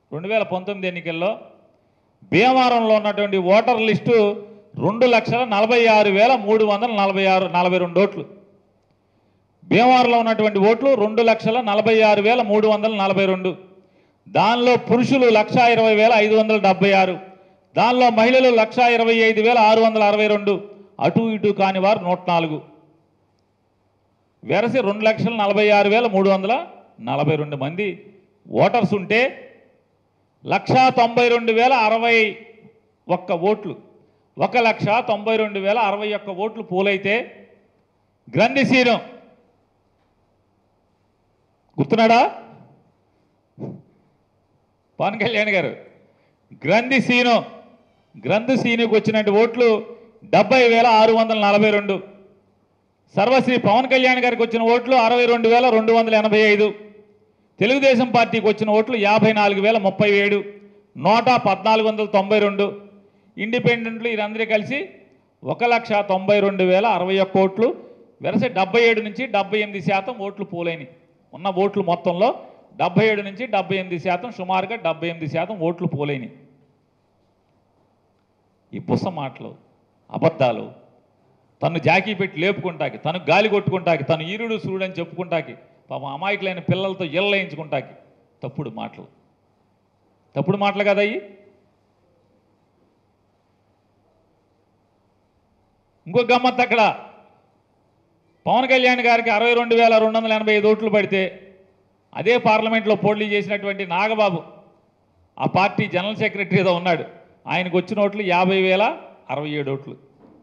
రెండు వేల పంతొమ్మిది ఎన్నికల్లో భీమవరంలో ఉన్నటువంటి ఓటర్ లిస్టు రెండు లక్షల నలభై ఆరు వేల మూడు వందల నలభై ఆరు నలభై రెండు ఓట్లు భీమవరంలో ఉన్నటువంటి ఓట్లు రెండు లక్షల నలభై ఆరు వేల మూడు వందల నలభై రెండు దానిలో పురుషులు లక్ష ఇరవై వేల ఐదు వందల డెబ్బై ఆరు దానిలో మహిళలు లక్ష ఇరవై ఐదు వేల ఆరు వందల అరవై రెండు అటు ఇటు కాని వారు నూట నాలుగు వెరసి రెండు లక్షల నలభై ఆరు వేల మూడు వందల నలభై రెండు మంది ఓటర్స్ ఉంటే లక్షా తొంభై రెండు వేల అరవై ఒక్క ఓట్లు ఒక లక్ష తొంభై రెండు వేల అరవై ఒక్క ఓట్లు పోలైతే గ్రంథిశీనం గుర్తున్నాడా పవన్ కళ్యాణ్ గారు గ్రంథి సీను గ్రంథి సీనుకు వచ్చినట్టు ఓట్లు డెబ్బై వేల ఆరు వందల నలభై రెండు సర్వశ్రీ పవన్ కళ్యాణ్ గారికి వచ్చిన ఓట్లు అరవై రెండు వేల రెండు వందల ఎనభై ఐదు తెలుగుదేశం పార్టీకి వచ్చిన ఓట్లు యాభై నాలుగు వేల ముప్పై ఏడు నూట పద్నాలుగు వందల తొంభై రెండు ఇండిపెండెంట్లు వీరందరూ కలిసి ఒక లక్ష తొంభై రెండు వేల అరవై ఒక్క ఓట్లు వెరస డెబ్బై ఏడు నుంచి డెబ్బై ఎనిమిది శాతం ఓట్లు పోలైనవి ఉన్న ఓట్లు మొత్తంలో డెబ్బై ఏడు నుంచి డెబ్బై ఎనిమిది శాతం సుమారుగా డెబ్బై ఎనిమిది శాతం ఓట్లు పోలైనవి ఈ బుస మాటలు అబద్ధాలు తను జాకీ పెట్టి లేపుకుంటాకి తను గాలి కొట్టుకుంటాకి తను ఈరుడు సూర్యుడు అని చెప్పుకుంటాకి పాపం అమాయకులైన పిల్లలతో ఇళ్ళయించుకుంటాకి తప్పుడు మాటలు తప్పుడు మాటలు కదా అయ్యి ఇంకో గమ్మత్ అక్కడ పవన్ కళ్యాణ్ గారికి అరవై రెండు వేల రెండు వందల ఎనభై ఐదు ఓట్లు పడితే అదే పార్లమెంట్లో పోటీ చేసినటువంటి నాగబాబు ఆ పార్టీ జనరల్ సెక్రటరీ ఏదో ఉన్నాడు ఆయనకు వచ్చిన ఓట్లు యాభై వేల అరవై ఏడు ఓట్లు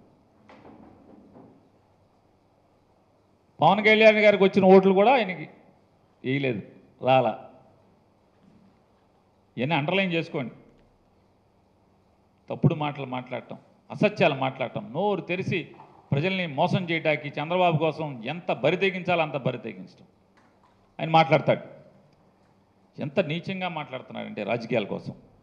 పవన్ కళ్యాణ్ గారికి వచ్చిన ఓట్లు కూడా ఆయనకి వేయలేదు రాలా ఇవన్నీ అండర్లైన్ చేసుకోండి తప్పుడు మాటలు మాట్లాడటం అసత్యాలు మాట్లాడటం నోరు తెరిచి ప్రజల్ని మోసం చేయడానికి చంద్రబాబు కోసం ఎంత బరి తెగించాలో అంత బరి తెగించడం ఆయన మాట్లాడతాడు ఎంత నీచంగా మాట్లాడుతున్నాడంటే రాజకీయాల కోసం